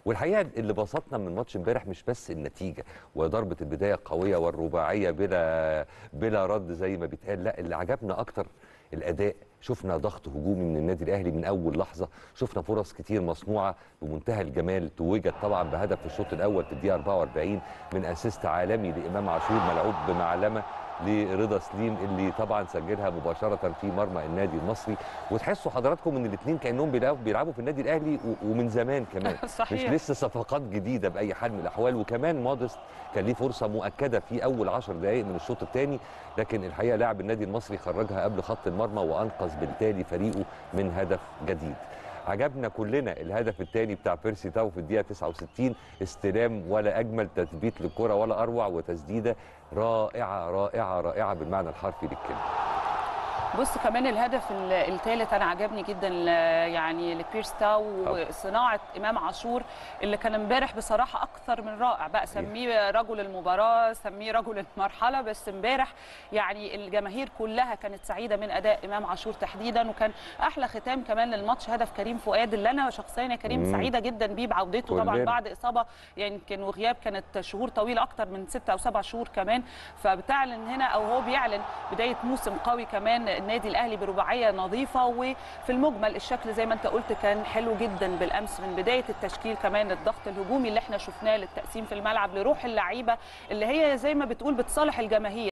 والحقيقه اللي بسطنا من ماتش امبارح مش بس النتيجه وضربه البدايه القويه والرباعيه بلا بلا رد زي ما بيتقال لا اللي عجبنا اكتر الاداء شفنا ضغط هجومي من النادي الاهلي من اول لحظه شفنا فرص كتير مصنوعه بمنتهى الجمال توجت طبعا بهدف في الشوط الاول في الدقيقه 44 من اسيست عالمي لامام عاشور ملعوب بمعلمه لرضا سليم اللي طبعا سجلها مباشره في مرمى النادي المصري وتحسوا حضراتكم ان الاثنين كانهم بيلعبوا بيلعبوا في النادي الاهلي و- ومن زمان كمان صحيح. مش لسه صفقات جديده باي حال من الاحوال وكمان مودست كان ليه فرصه مؤكده في اول 10 دقائق من الشوط الثاني لكن الحقيقه لاعب النادي المصري خرجها قبل خط المرمى وانقذ بالتالي فريقه من هدف جديد عجبنا كلنا الهدف الثاني بتاع بيرسي تاو في الدقيقه 69 استلام ولا اجمل تثبيت للكره ولا اروع وتسديده رائعه رائعه رائعه بالمعنى الحرفي للكلمه بص كمان الهدف الثالث انا عجبني جدا ل- يعني لبيرس تاو وصناعه امام عاشور اللي كان امبارح بصراحه اكثر من رائع بقى سميه رجل المباراه سميه رجل المرحله بس امبارح يعني الجماهير كلها كانت سعيده من اداء امام عاشور تحديدا وكان احلى ختام كمان للماتش هدف كريم فؤاد اللي انا شخصيا يا كريم مم. سعيده جدا بيه بعودته طبعا كلنا. بعد اصابه يعني يمكن وغياب كانت شهور طويله اكتر من ستة او سبع شهور كمان فبتعلن هنا او هو بيعلن بدايه موسم قوي كمان النادي الاهلي برباعيه نظيفه وفي المجمل الشكل زي ما انت قلت كان حلو جدا بالامس من بدايه التشكيل كمان الضغط الهجومي اللي احنا شفناه للتقسيم في الملعب لروح اللعيبه اللي هي زي ما بتقول بتصالح الجماهير